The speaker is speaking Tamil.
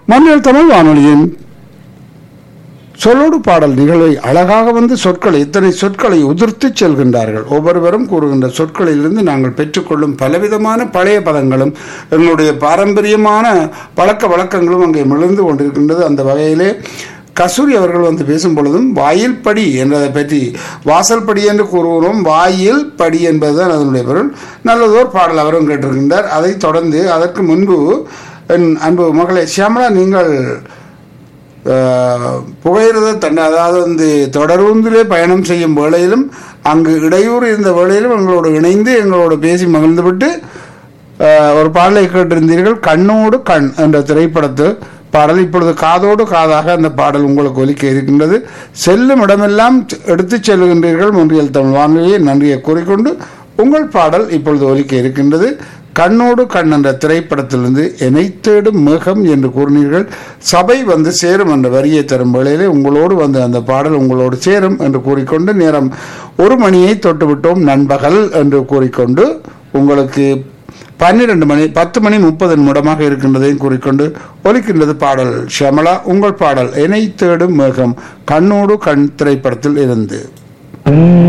மண்ணில் தமிழ் வானொலியின் சொல்லோடு பாடல் நிகழ்வை அழகாக வந்து சொற்களை இத்தனை சொற்களை உதிர்த்து செல்கின்றார்கள் ஒவ்வொருவரும் கூறுகின்ற சொற்களிலிருந்து நாங்கள் பெற்றுக்கொள்ளும் பலவிதமான பழைய பதங்களும் எங்களுடைய பாரம்பரியமான பழக்க வழக்கங்களும் அங்கே மிளந்து கொண்டிருக்கின்றது அந்த வகையிலே கஸ்தூரி அவர்கள் வந்து பேசும் பொழுதும் வாயில் படி என்றதை பற்றி வாசல் படி என்று கூறுகிறோம் வாயில் படி என்பதுதான் அதனுடைய பொருள் நல்லதோர் பாடல் அவரும் கேட்டிருக்கின்றார் அதைத் தொடர்ந்து அதற்கு முன்பு என் அன்பு மகளே சியாமலா நீங்கள் புகையிரத தன்னை அதாவது வந்து தொடர்ந்திலே பயணம் செய்யும் வேளையிலும் அங்கு இடையூறு இருந்த வேளையிலும் எங்களோடு இணைந்து எங்களோடு பேசி மகிழ்ந்துவிட்டு ஆஹ், ஒரு பாடலை கேட்டிருந்தீர்கள் கண்ணோடு கண் என்ற திரைப்படத்து பாடல் இப்பொழுது காதோடு காதாக அந்த பாடல் உங்களுக்கு ஒலிக்க இருக்கின்றது செல்லும் இடமெல்லாம் எடுத்துச் செல்கின்றீர்கள் முன்றியல் தமிழ் வானொலியை நன்றியை கூறிக்கொண்டு உங்கள் பாடல் இப்பொழுது ஒலிக்க இருக்கின்றது கண்ணோடு கண் என்ற திரைப்படத்திலிருந்து என்னை தேடும் மேகம் என்று கூறினீர்கள் சபை வந்து சேரும் என்ற வரியை தரும் வேளையிலே உங்களோடு வந்து அந்த பாடல் உங்களோடு சேரும் என்று கூறிக்கொண்டு நேரம் ஒரு மணியை தொட்டுவிட்டோம் நண்பகல் என்று கூறிக்கொண்டு உங்களுக்கு பன்னிரண்டு மணி பத்து மணி முப்பது நிமிடமாக இருக்கின்றதையும் கூறிக்கொண்டு ஒலிக்கின்றது பாடல் ஷமலா உங்கள் பாடல் என்னை தேடும் மேகம் கண்ணோடு கண் திரைப்படத்தில் இருந்து